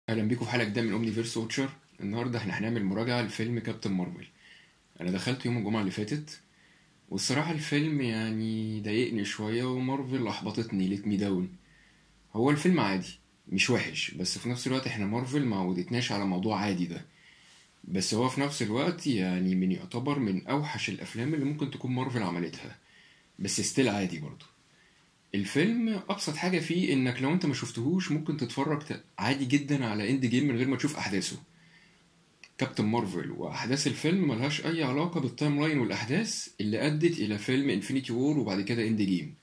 اهلا بيكم في حلقه جديده من اومنيفيرس ووتشر النهارده احنا هنعمل مراجعه لفيلم كابتن مارفل انا دخلت يوم الجمعه اللي فاتت والصراحه الفيلم يعني ضايقني شويه ومارفل احبطتني ليت مي داون هو الفيلم عادي مش وحش بس في نفس الوقت احنا مارفل ما عودتناش على موضوع عادي ده بس هو في نفس الوقت يعني من يعتبر من اوحش الافلام اللي ممكن تكون مارفل عملتها بس ستيل عادي برضه الفيلم ابسط حاجه فيه انك لو انت ما شفتهوش ممكن تتفرج ت- عادي جدا على اند جيم من غير ما تشوف احداثه كابتن مارفل واحداث الفيلم ملهاش اي علاقه بالتايم لاين والاحداث اللي ادت الى فيلم انفينيتي وور وبعد كده اند جيم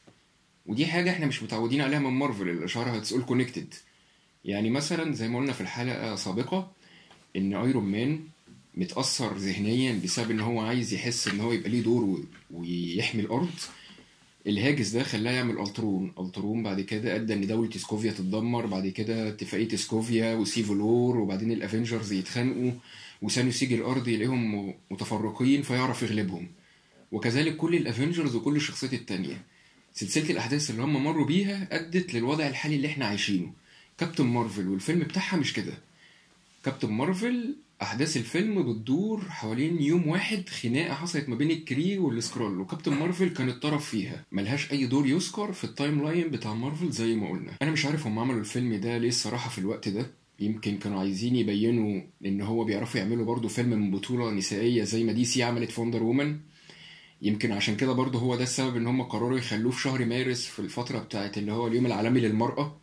ودي حاجه احنا مش متعودين عليها من مارفل اللي شهرها اتس اول كونكتد يعني مثلا زي ما قلنا في الحلقه سابقه ان ايرون مان متاثر ذهنيا بسبب ان هو عايز يحس ان هو يبقى ليه دور و- ويحمي الارض الهاجس ده خلاه يعمل الترون الترون بعد كده ادى ان دوله سكوفيا تتدمر بعد كده اتفاقيه سكوفيا وسيفل وور وبعدين الافنجرز يتخانقوا وثانوس يجي الارض يلاقيهم متفرقين فيعرف يغلبهم وكذلك كل الافنجرز وكل الشخصيات التانية سلسله الاحداث اللي هم مروا بيها ادت للوضع الحالي اللي احنا عايشينه كابتن مارفل والفيلم بتاعها مش كده كابتن مارفل احداث الفيلم بتدور حوالين يوم واحد خناقه حصلت ما بين الكري والسكرول وكابتن مارفل كان الطرف فيها ملهاش اي دور يذكر في التايم لاين بتاع مارفل زي ما قلنا انا مش عارف هم عملوا الفيلم ده ليه الصراحه في الوقت ده يمكن كانوا عايزين يبينوا ان هو بيعرفوا يعملوا برضه فيلم من بطوله نسائيه زي ما دي سي عملت في وندر وومن يمكن عشان كده برضه هو ده السبب ان هم قرروا يخلوه في شهر مارس في الفتره بتاعت اللي هو اليوم العالمي للمراه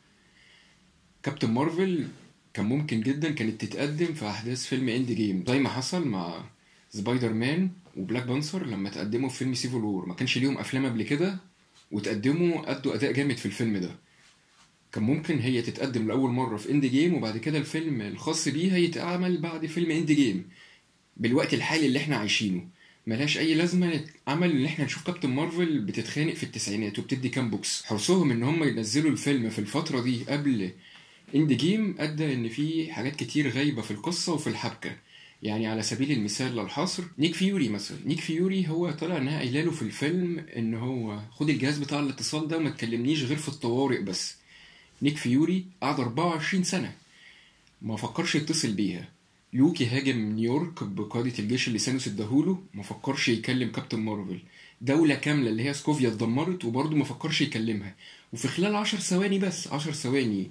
كابتن مارفل كان ممكن جدا كانت تتقدم في احداث فيلم اند جيم زي ما حصل مع سبايدر مان وبلاك بانثر لما تقدموا في فيلم سيفل وور ما كانش ليهم افلام قبل كده وتقدموا ادوا اداء جامد في الفيلم ده كان ممكن هي تتقدم لاول مره في اند جيم وبعد كده الفيلم الخاص بيها يتعمل بعد فيلم اند جيم بالوقت الحالي اللي احنا عايشينه ملهاش اي لازمه عمل ان احنا نشوف كابتن مارفل بتتخانق في التسعينات وبتدي كام بوكس حرصهم ان هم ينزلوا الفيلم في الفتره دي قبل اند جيم ادى ان في حاجات كتير غايبه في القصه وفي الحبكه يعني على سبيل المثال للحصر نيك فيوري مثلا نيك فيوري هو طلع انها قايله له في الفيلم ان هو خد الجهاز بتاع الاتصال ده وما تكلمنيش غير في الطوارئ بس نيك فيوري قعد 24 سنه ما فكرش يتصل بيها لوكي هاجم نيويورك بقادة الجيش اللي ثانوس اداهوله ما فكرش يكلم كابتن مارفل دولة كاملة اللي هي سكوفيا اتدمرت وبرضه ما فكرش يكلمها وفي خلال عشر ثواني بس عشر ثواني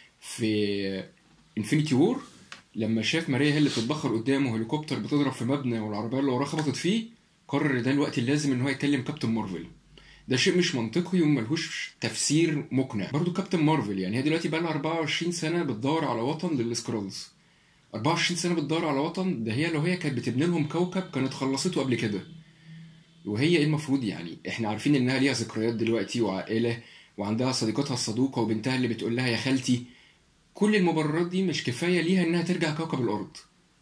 في انفينيتي وور لما شاف ماريا هي اللي بتتبخر قدامه هليكوبتر بتضرب في مبنى والعربيه اللي وراه خبطت فيه قرر ده الوقت اللازم ان هو يكلم كابتن مارفل ده شيء مش منطقي وملهوش تفسير مقنع برضو كابتن مارفل يعني هي دلوقتي بقى لها 24 سنه بتدور على وطن للسكرولز 24 سنه بتدور على وطن ده هي لو هي كانت بتبني لهم كوكب كانت خلصته قبل كده وهي ايه المفروض يعني احنا عارفين انها ليها ذكريات دلوقتي وعائله وعندها صديقتها الصدوقه وبنتها اللي بتقول لها يا خالتي كل المبررات دي مش كفايه ليها انها ترجع كوكب الارض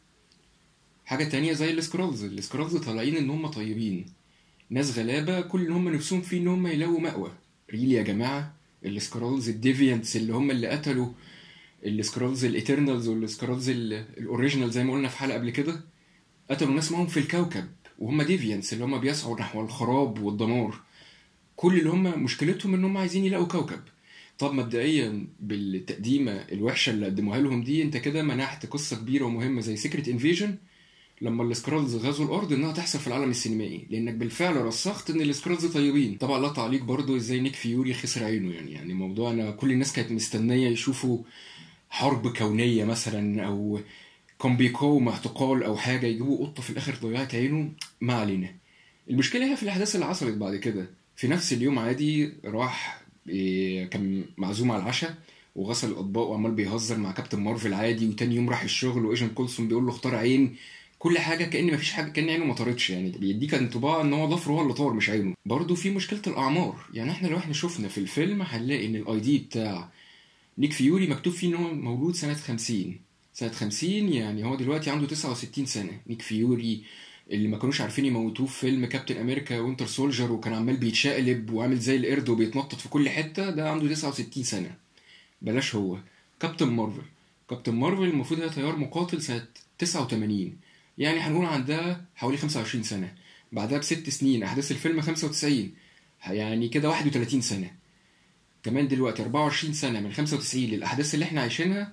حاجه تانية زي السكرولز السكرولز طالعين ان هم طيبين ناس غلابه كل اللي هم نفسهم فيه ان هم يلاقوا مأوى ريل يا جماعه السكرولز الديفيانتس اللي هم اللي قتلوا السكرولز الايترنالز والسكرولز ال- الاوريجينال زي ما قلنا في حلقه قبل كده قتلوا ناس معاهم في الكوكب وهم ديفيانتس اللي هم بيسعوا نحو الخراب والدمار كل اللي هم مشكلتهم ان هم عايزين يلاقوا كوكب طب مبدئيا بالتقديمه الوحشه اللي قدموها لهم دي انت كده منحت قصه كبيره ومهمه زي سيكريت انفيجن لما السكرولز غزوا الارض انها تحصل في العالم السينمائي لانك بالفعل رسخت ان السكرولز طيبين طبعا لا تعليق برضو ازاي نيك فيوري خسر عينه يعني يعني موضوع انا كل الناس كانت مستنيه يشوفوا حرب كونيه مثلا او كان بيقاوم اعتقال او حاجه يجيبوا قطه في الاخر ضيعت عينه ما علينا المشكله هي في الاحداث اللي حصلت بعد كده في نفس اليوم عادي راح إيه، كان معزوم على العشاء وغسل الاطباق وعمال بيهزر مع كابتن مارفل عادي وتاني يوم راح الشغل وايجن كولسون بيقول له اختار عين كل حاجه كان مفيش حاجه كان عينه ما طارتش يعني بيديك انطباع ان هو ضفره هو اللي طار مش عينه برضه في مشكله الاعمار يعني احنا لو احنا شفنا في الفيلم هنلاقي ان الاي دي بتاع نيك فيوري مكتوب فيه ان هو مولود سنه 50 سنه 50 يعني هو دلوقتي عنده 69 سنه نيك فيوري اللي ما كانوش عارفين يموتوه في فيلم كابتن امريكا وينتر سولجر وكان عمال بيتشقلب وعامل زي القرد وبيتنطط في كل حته ده عنده 69 سنه بلاش هو كابتن مارفل كابتن مارفل المفروض هي طيار مقاتل سنه 89 يعني هنقول عندها حوالي 25 سنه بعدها بست سنين احداث الفيلم 95 يعني كده 31 سنه كمان دلوقتي 24 سنه من 95 للاحداث اللي احنا عايشينها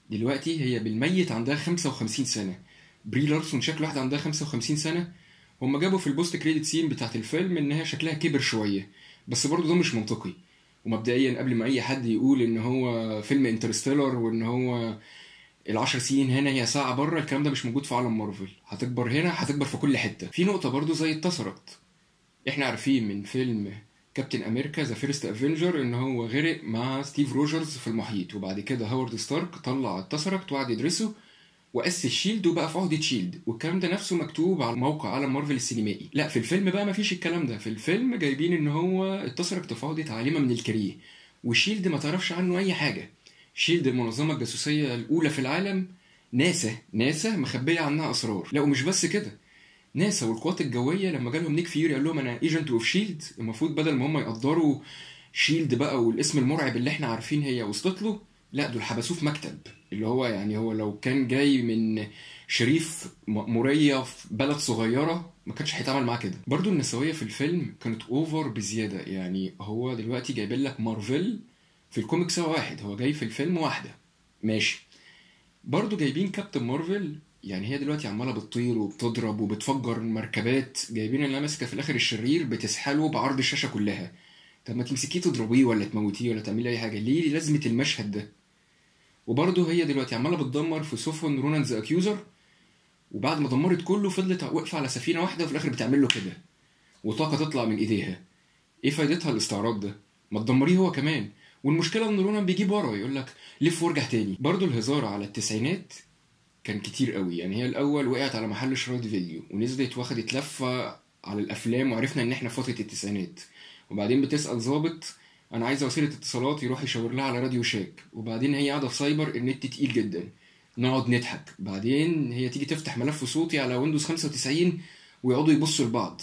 دلوقتي هي بالميت عندها 55 سنه بري لارسون شكل واحده عندها 55 سنه هم جابوا في البوست كريدت سين بتاعت الفيلم ان هي شكلها كبر شويه بس برضه ده مش منطقي ومبدئيا قبل ما اي حد يقول ان هو فيلم انترستيلر وان هو العشر سنين هنا هي ساعة بره الكلام ده مش موجود في عالم مارفل هتكبر هنا هتكبر في كل حتة في نقطة برضو زي التسرت احنا عارفين من فيلم كابتن امريكا ذا فيرست افنجر ان هو غرق مع ستيف روجرز في المحيط وبعد كده هوارد ستارك طلع التسركت وقعد يدرسه واسس شيلد وبقى في عهدة شيلد والكلام ده نفسه مكتوب على موقع عالم مارفل السينمائي لا في الفيلم بقى مفيش الكلام ده في الفيلم جايبين ان هو التسركت في عهدة عالمة من الكريه وشيلد ما تعرفش عنه اي حاجة شيلد المنظمة الجاسوسية الأولى في العالم ناسا ناسا مخبية عنها أسرار لا ومش بس كده ناسا والقوات الجوية لما جالهم نيك فيوري قال لهم أنا ايجنت اوف شيلد المفروض بدل ما هم يقدروا شيلد بقى والاسم المرعب اللي احنا عارفين هي وصلت له لا دول حبسوه في مكتب اللي هو يعني هو لو كان جاي من شريف مأمورية في بلد صغيرة ما كانش هيتعامل معاه كده برضو النسوية في الفيلم كانت اوفر بزيادة يعني هو دلوقتي جايبين لك مارفل في الكوميكس هو واحد هو جاي في الفيلم واحدة ماشي برضو جايبين كابتن مارفل يعني هي دلوقتي عماله بتطير وبتضرب وبتفجر المركبات جايبين اللي ماسكه في الاخر الشرير بتسحله بعرض الشاشه كلها طب ما تمسكيه تضربيه ولا تموتيه ولا تعملي اي حاجه ليه لازمه المشهد ده وبرضه هي دلوقتي عماله بتدمر في سفن رونان ذا اكيوزر وبعد ما دمرت كله فضلت واقفه على سفينه واحده وفي الاخر بتعمل له كده وطاقه تطلع من ايديها ايه فايدتها الاستعراض ده ما تدمريه هو كمان والمشكله ان رونان بيجيب ورا يقول لك لف وارجع تاني برضه الهزار على التسعينات كان كتير قوي يعني هي الاول وقعت على محل شرايط فيديو ونزلت واخدت لفه على الافلام وعرفنا ان احنا في فتره التسعينات وبعدين بتسال ظابط انا عايزه وسيله اتصالات يروح يشاور لها على راديو شاك وبعدين هي قاعده في سايبر النت تقيل جدا نقعد نضحك بعدين هي تيجي تفتح ملف صوتي على ويندوز 95 ويقعدوا يبصوا لبعض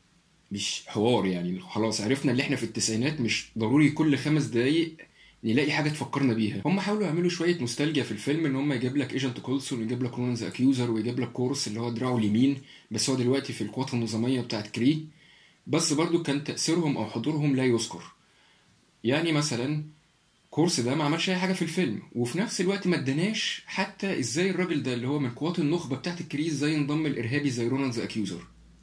مش حوار يعني خلاص عرفنا ان احنا في التسعينات مش ضروري كل خمس دقايق نلاقي حاجه تفكرنا بيها هم حاولوا يعملوا شويه نوستالجيا في الفيلم ان هم يجيب لك ايجنت كولسون ويجيب لك رونان ذا اكيوزر ويجيب لك كورس اللي هو دراعه اليمين بس هو دلوقتي في القوات النظاميه بتاعت كري بس برضو كان تاثيرهم او حضورهم لا يذكر يعني مثلا كورس ده ما عملش اي حاجه في الفيلم وفي نفس الوقت ما اداناش حتى ازاي الراجل ده اللي هو من قوات النخبه بتاعت الكري ازاي انضم الارهابي زي رونان ذا اكيوزر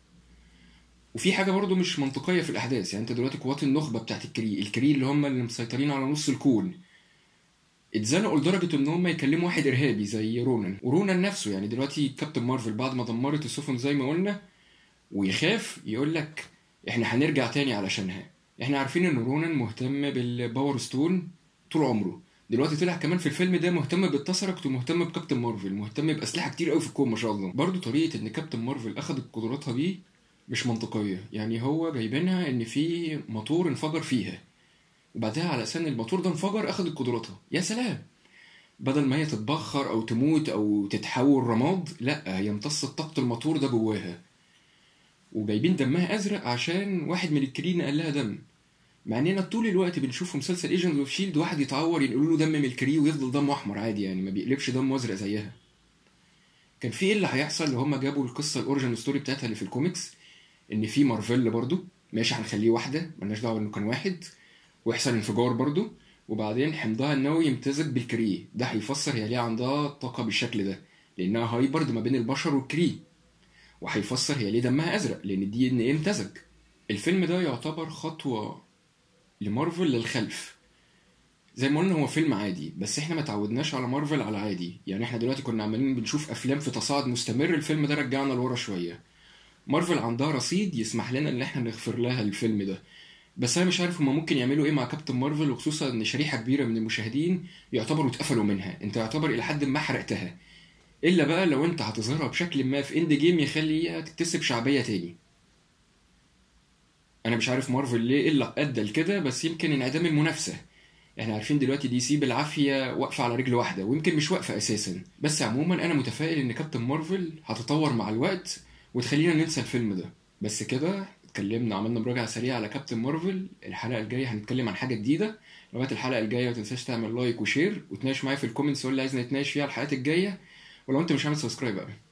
وفي حاجه برضو مش منطقيه في الاحداث يعني انت دلوقتي قوات النخبه بتاعت الكري الكري اللي هم اللي مسيطرين على نص الكون اتزنقوا لدرجه ان هم يكلموا واحد ارهابي زي رونان ورونان نفسه يعني دلوقتي كابتن مارفل بعد ما دمرت السفن زي ما قلنا ويخاف يقول لك احنا هنرجع تاني علشانها احنا عارفين ان رونان مهتم بالباور ستون طول عمره دلوقتي طلع كمان في الفيلم ده مهتم بالتسركت ومهتم بكابتن مارفل مهتم باسلحه كتير قوي في الكون ما شاء الله برضه طريقه ان كابتن مارفل اخذت قدراتها بيه مش منطقيه يعني هو جايبينها ان في موتور انفجر فيها وبعدها على اساس ان الموتور ده انفجر اخذت قدراتها يا سلام بدل ما هي تتبخر او تموت او تتحول رماد لا هي امتصت طاقه الموتور ده جواها وجايبين دمها ازرق عشان واحد من الكرين قال لها دم مع اننا طول الوقت بنشوف في مسلسل ايجنت اوف شيلد واحد يتعور ينقلوا له دم من الكري ويفضل دمه احمر عادي يعني ما بيقلبش دمه ازرق زيها كان في ايه اللي هيحصل لو هما جابوا القصه الاوريجن ستوري بتاعتها اللي في الكوميكس ان في مارفل برضو ماشي هنخليه واحده ملناش دعوه انه كان واحد ويحصل انفجار برضو وبعدين حمضها النووي يمتزج بالكري ده هيفسر هي ليه عندها طاقه بالشكل ده لانها هايبرد ما بين البشر والكري وهيفسر هي ليه دمها ازرق لان الدي ان ايه امتزج الفيلم ده يعتبر خطوه لمارفل للخلف زي ما قلنا هو فيلم عادي بس احنا ما تعودناش على مارفل على عادي يعني احنا دلوقتي كنا عمالين بنشوف افلام في تصاعد مستمر الفيلم ده رجعنا لورا شويه مارفل عندها رصيد يسمح لنا ان احنا نغفر لها الفيلم ده بس انا مش عارف هما ممكن يعملوا ايه مع كابتن مارفل وخصوصا ان شريحه كبيره من المشاهدين يعتبروا اتقفلوا منها انت يعتبر الى حد ما حرقتها الا بقى لو انت هتظهرها بشكل ما في اند جيم يخليها تكتسب شعبيه تاني انا مش عارف مارفل ليه الا ادى لكده بس يمكن انعدام المنافسه احنا عارفين دلوقتي دي سي بالعافيه واقفه على رجل واحده ويمكن مش واقفه اساسا بس عموما انا متفائل ان كابتن مارفل هتطور مع الوقت وتخلينا ننسى الفيلم ده بس كده اتكلمنا عملنا مراجعه سريعه على كابتن مارفل الحلقه الجايه هنتكلم عن حاجه جديده لغايه الحلقه الجايه ما تنساش تعمل لايك وشير وتناقش معايا في الكومنتس ولا عايز نتناقش فيها الحلقات الجايه ولو انت مش عامل سبسكرايب بقى